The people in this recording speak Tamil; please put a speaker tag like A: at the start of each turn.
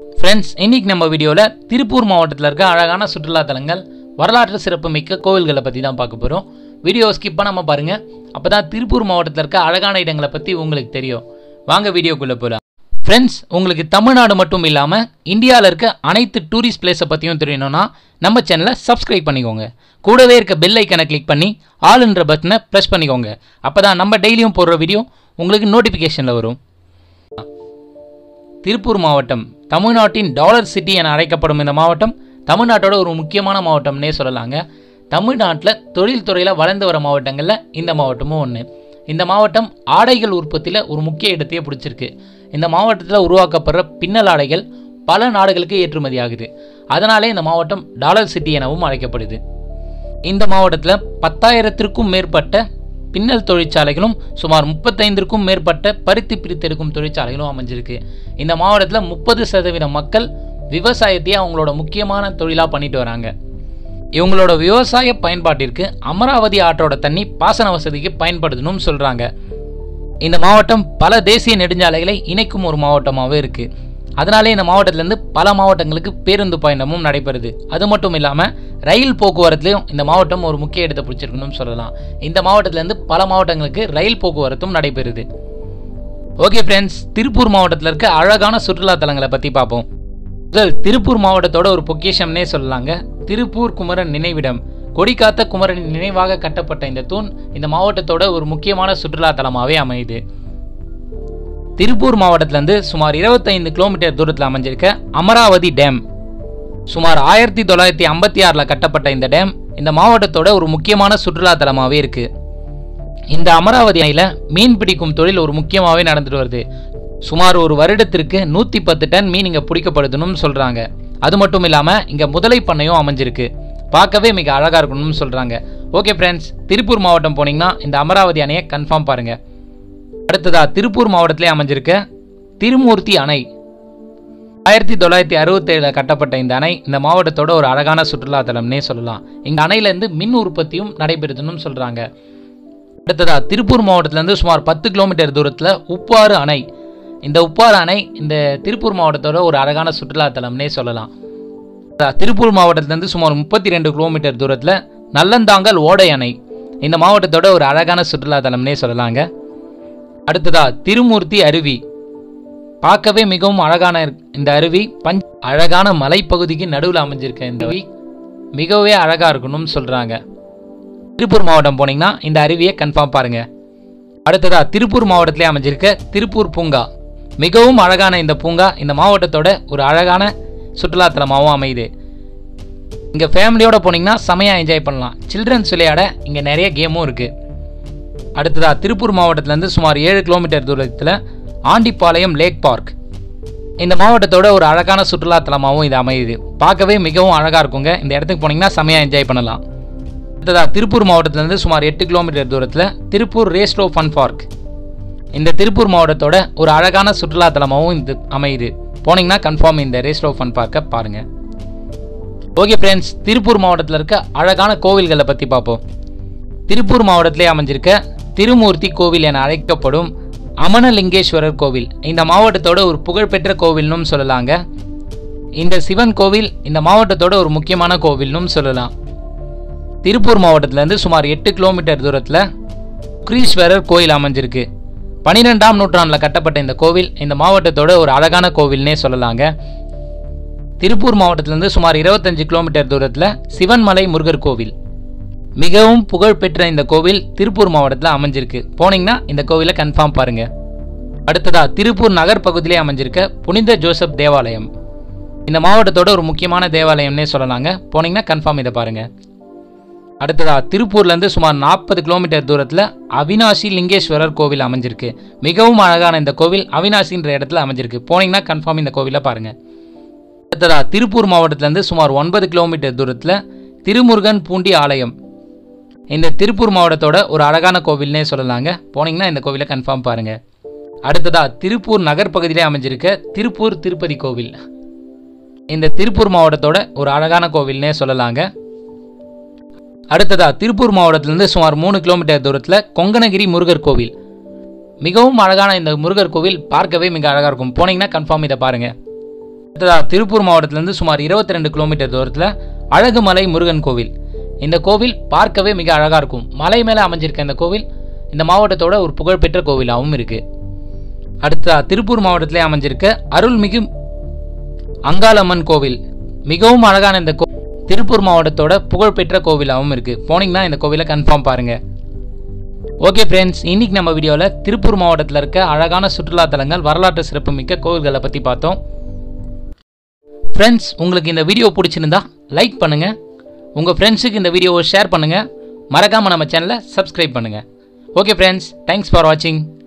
A: ஃப்ரெண்ட்ஸ் இன்னைக்கு நம்ம வீடியோவில் திருப்பூர் மாவட்டத்தில் இருக்க அழகான சுற்றுலா தலங்கள் வரலாற்று சிறப்புமிக்க கோவில்களை பற்றி தான் பார்க்க போகிறோம் வீடியோ ஸ்கிப் பண்ணாமல் பாருங்கள் அப்போ தான் திருப்பூர் மாவட்டத்தில் இருக்க அழகான இடங்களை பற்றி உங்களுக்கு தெரியும் வாங்க வீடியோக்குள்ளே போகலாம் ஃப்ரெண்ட்ஸ் உங்களுக்கு தமிழ்நாடு மட்டும் இல்லாமல் இந்தியாவில் இருக்க அனைத்து டூரிஸ்ட் பிளேஸை பற்றியும் தெரியணும்னா நம்ம சேனலை சப்ஸ்கிரைப் பண்ணிக்கோங்க கூடவே இருக்க பெல் ஐக்கனை கிளிக் பண்ணி ஆளுன்ற பட்டனை ப்ரெஸ் பண்ணிக்கோங்க அப்போ தான் நம்ம டெய்லியும் போடுற வீடியோ உங்களுக்கு நோட்டிஃபிகேஷனில் வரும் திருப்பூர் மாவட்டம் தமிழ்நாட்டின் டாலர் சிட்டி என அழைக்கப்படும் இந்த மாவட்டம் தமிழ்நாட்டோட ஒரு முக்கியமான மாவட்டம்னே சொல்லலாங்க தமிழ்நாட்டில் தொழில் துறையில் வளர்ந்து வர மாவட்டங்களில் இந்த மாவட்டமும் ஒன்று இந்த மாவட்டம் ஆடைகள் உற்பத்தியில் ஒரு முக்கிய இடத்தையே பிடிச்சிருக்கு இந்த மாவட்டத்தில் உருவாக்கப்படுற பின்னல் ஆடைகள் பல நாடுகளுக்கு ஏற்றுமதி ஆகுது அதனாலே இந்த மாவட்டம் டாலர் சிட்டி எனவும் அழைக்கப்படுது இந்த மாவட்டத்தில் பத்தாயிரத்திற்கும் மேற்பட்ட பின்னல் தொழிற்சாலைகளும் சுமார் முப்பத்தைந்திற்கும் மேற்பட்ட பருத்தி பிரித்தெடுக்கும் தொழிற்சாலைகளும் அமைஞ்சிருக்கு இந்த மாவட்டத்தில் முப்பது சதவீத மக்கள் விவசாயத்தையே அவங்களோட முக்கியமான தொழிலாக பண்ணிட்டு வராங்க இவங்களோட விவசாய பயன்பாட்டிற்கு அமராவதி ஆற்றோட தண்ணி பாசன வசதிக்கு பயன்படுத்தணும்னு சொல்கிறாங்க இந்த மாவட்டம் பல தேசிய நெடுஞ்சாலைகளை இணைக்கும் ஒரு மாவட்டமாகவே இருக்குது அதனாலே இந்த மாவட்டத்திலேருந்து பல மாவட்டங்களுக்கு பேருந்து பயணமும் நடைபெறுது அது மட்டும் இல்லாமல் ரயில் போக்குவரத்துலையும் இந்த மாவட்டம் ஒரு முக்கிய இடத்தை பிடிச்சிருக்கணும்னு சொல்லலாம் இந்த மாவட்டத்திலேருந்து பல மாவட்டங்களுக்கு ரயில் போக்குவரத்தும் நடைபெறுது ஓகே ஃப்ரெண்ட்ஸ் திருப்பூர் மாவட்டத்தில் இருக்க அழகான சுற்றுலா தலங்களை பற்றி பார்ப்போம் முதல் திருப்பூர் மாவட்டத்தோட ஒரு பொக்கிஷம்னே சொல்லலாங்க திருப்பூர் குமரன் நினைவிடம் கொடிக்காத்த குமரன் நினைவாக கட்டப்பட்ட இந்த தூண் இந்த மாவட்டத்தோட ஒரு முக்கியமான சுற்றுலா தலமாகவே அமையுது திருப்பூர் மாவட்டத்திலேருந்து சுமார் இருபத்தைந்து கிலோமீட்டர் தூரத்தில் அமைஞ்சிருக்க அமராவதி டேம் சுமார் ஆயிரத்தி தொள்ளாயிரத்தி ஐம்பத்தி ஆறில் கட்டப்பட்ட இந்த டேம் இந்த மாவட்டத்தோட ஒரு முக்கியமான சுற்றுலா தலமாகவே இருக்கு இந்த அமராவதி அணையில் மீன் பிடிக்கும் தொழில் ஒரு முக்கியமாகவே நடந்துட்டு வருது சுமார் ஒரு வருடத்திற்கு நூற்றி பத்து டன் மீன் இங்கே பிடிக்கப்படுதுன்னு சொல்கிறாங்க அது மட்டும் இல்லாமல் இங்கே முதலை பண்ணையும் அமைஞ்சிருக்கு பார்க்கவே மிக அழகாக இருக்கணும்னு சொல்கிறாங்க ஓகே ஃப்ரெண்ட்ஸ் திருப்பூர் மாவட்டம் போனீங்கன்னா இந்த அமராவதி அணையை கன்ஃபார்ம் பாருங்கள் அடுத்ததா திருப்பூர் மாவட்டத்திலே அமைஞ்சிருக்க திருமூர்த்தி அணை ஆயிரத்தி தொள்ளாயிரத்தி அறுபத்தேழில் கட்டப்பட்ட இந்த அணை இந்த மாவட்டத்தோட ஒரு அழகான சுற்றுலா தலம்னே சொல்லலாம் இந்த அணையிலேருந்து மின் உற்பத்தியும் நடைபெறுதுன்னு சொல்கிறாங்க அடுத்ததா திருப்பூர் மாவட்டத்திலேருந்து சுமார் பத்து கிலோமீட்டர் தூரத்தில் உப்பாறு அணை இந்த உப்பாறு அணை இந்த திருப்பூர் மாவட்டத்தோட ஒரு அழகான சுற்றுலா தலம்னே சொல்லலாம் அடுத்ததா, திருப்பூர் மாவட்டத்திலேருந்து சுமார் முப்பத்தி ரெண்டு கிலோமீட்டர் தூரத்தில் நல்லந்தாங்கல் ஓடை அணை இந்த மாவட்டத்தோட ஒரு அழகான சுற்றுலா தலம்னே சொல்லலாங்க அடுத்ததா திருமூர்த்தி அருவி பார்க்கவே மிகவும் அழகான இருக்- இந்த அருவி பஞ்ச் அழகான மலைப்பகுதிக்கு நடுவில் அமைஞ்சிருக்க இந்த அருவி மிகவே அழகாக இருக்கணும்னு சொல்கிறாங்க திருப்பூர் மாவட்டம் போனீங்கன்னா இந்த அருவியை கன்ஃபார்ம் பாருங்க அடுத்ததா திருப்பூர் மாவட்டத்திலே அமைஞ்சிருக்க திருப்பூர் பூங்கா மிகவும் அழகான இந்த பூங்கா இந்த மாவட்டத்தோட ஒரு அழகான சுற்றுலாத்தலமாகவும் அமையுது இங்கே ஃபேமிலியோட போனீங்கன்னா செமையாக என்ஜாய் பண்ணலாம் சில்ட்ரன்ஸ் விளையாட இங்கே நிறைய கேமும் இருக்குது அடுத்ததா திருப்பூர் மாவட்டத்திலேருந்து சுமார் ஏழு கிலோமீட்டர் தூரத்தில் ஆண்டிப்பாளையம் லேக் பார்க் இந்த மாவட்டத்தோட ஒரு அழகான சுற்றுலா தலமாகவும் இது அமையுது பார்க்கவே மிகவும் அழகாக இருக்குங்க இந்த இடத்துக்கு போனீங்கன்னா செமையாக என்ஜாய் பண்ணலாம் அடுத்ததா திருப்பூர் மாவட்டத்திலேருந்து சுமார் எட்டு கிலோமீட்டர் தூரத்தில் திருப்பூர் ரேஸ்டோ ஃபன் பார்க் இந்த திருப்பூர் மாவட்டத்தோட ஒரு அழகான சுற்றுலா தலமாகவும் இது அமையுது போனீங்கன்னா கன்ஃபார்ம் இந்த ரேஸ்டோ ஃபன் பார்க்கை பாருங்கள் ஓகே ஃப்ரெண்ட்ஸ் திருப்பூர் மாவட்டத்தில் இருக்க அழகான கோவில்களை பற்றி பார்ப்போம் திருப்பூர் மாவட்டத்திலே அமைஞ்சிருக்க திருமூர்த்தி கோவில் என அழைக்கப்படும் அமனலிங்கேஸ்வரர் கோவில் இந்த மாவட்டத்தோட ஒரு புகழ்பெற்ற கோவில்னும் சொல்லலாங்க இந்த சிவன் கோவில் இந்த மாவட்டத்தோட ஒரு முக்கியமான கோவில்னும் சொல்லலாம் திருப்பூர் மாவட்டத்திலேருந்து சுமார் எட்டு கிலோமீட்டர் தூரத்தில் சுக்ரீஸ்வரர் கோயில் அமைஞ்சிருக்கு பன்னிரெண்டாம் நூற்றாண்டில் கட்டப்பட்ட இந்த கோவில் இந்த மாவட்டத்தோட ஒரு அழகான கோவில்னே சொல்லலாங்க திருப்பூர் மாவட்டத்திலேருந்து சுமார் இருபத்தஞ்சு கிலோமீட்டர் தூரத்தில் சிவன்மலை முருகர் கோவில் மிகவும் புகழ்பெற்ற இந்த கோவில் திருப்பூர் மாவட்டத்தில் அமைஞ்சிருக்கு போனீங்கன்னா இந்த கோவிலை கன்ஃபார்ம் பாருங்க அடுத்ததா திருப்பூர் நகர் பகுதியிலே அமைஞ்சிருக்க புனித ஜோசப் தேவாலயம் இந்த மாவட்டத்தோட ஒரு முக்கியமான தேவாலயம்னே சொல்லலாங்க போனீங்கன்னா கன்ஃபார்ம் இதை பாருங்க அடுத்ததா திருப்பூர்லேருந்து சுமார் நாற்பது கிலோமீட்டர் தூரத்தில் அவினாசி லிங்கேஸ்வரர் கோவில் அமைஞ்சிருக்கு மிகவும் அழகான இந்த கோவில் அவினாசின்ற இடத்துல அமைஞ்சிருக்கு போனீங்கன்னா கன்ஃபார்ம் இந்த கோவிலை பாருங்க அடுத்ததா திருப்பூர் மாவட்டத்திலேருந்து சுமார் ஒன்பது கிலோமீட்டர் தூரத்தில் திருமுருகன் பூண்டி ஆலயம் இந்த திருப்பூர் மாவட்டத்தோட ஒரு அழகான கோவில்னே சொல்லலாங்க போனீங்கன்னா இந்த கோவிலை கன்ஃபார்ம் பாருங்க அடுத்ததா திருப்பூர் நகர் பகுதியிலே அமைஞ்சிருக்க திருப்பூர் திருப்பதி கோவில் இந்த திருப்பூர் மாவட்டத்தோட ஒரு அழகான கோவில்னே சொல்லலாங்க அடுத்ததா திருப்பூர் மாவட்டத்திலிருந்து சுமார் மூணு கிலோமீட்டர் தூரத்தில் கொங்கனகிரி முருகர் கோவில் மிகவும் அழகான இந்த முருகர் கோவில் பார்க்கவே மிக அழகாக இருக்கும் போனீங்கன்னா கன்ஃபார்ம் இதை பாருங்கள் அடுத்ததா திருப்பூர் மாவட்டத்திலேருந்து சுமார் 22 ரெண்டு கிலோமீட்டர் தூரத்தில் அழகுமலை முருகன் கோவில் இந்த கோவில் பார்க்கவே மிக அழகாக இருக்கும் மலை மேலே அமைஞ்சிருக்க இந்த கோவில் இந்த மாவட்டத்தோட ஒரு புகழ்பெற்ற கோவிலாகவும் இருக்குது அடுத்ததா திருப்பூர் மாவட்டத்திலே அமைஞ்சிருக்க அருள்மிகு அங்காளம்மன் கோவில் மிகவும் அழகான இந்த கோ திருப்பூர் மாவட்டத்தோட புகழ்பெற்ற கோவிலாகவும் இருக்குது போனீங்கன்னா இந்த கோவிலை கன்ஃபார்ம் பாருங்கள் ஓகே ஃப்ரெண்ட்ஸ் இன்னைக்கு நம்ம வீடியோவில் திருப்பூர் மாவட்டத்தில் இருக்க அழகான சுற்றுலா தலங்கள் வரலாற்று சிறப்புமிக்க கோவில்களை பற்றி பார்த்தோம் ஃப்ரெண்ட்ஸ் உங்களுக்கு இந்த வீடியோ பிடிச்சிருந்தா லைக் பண்ணுங்கள் உங்கள் ஃப்ரெண்ட்ஸுக்கு இந்த வீடியோவை ஷேர் பண்ணுங்கள் மறக்காமல் நம்ம சேனலை சப்ஸ்கிரைப் பண்ணுங்கள் ஓகே ஃப்ரெண்ட்ஸ் தேங்க்ஸ் ஃபார் வாட்சிங்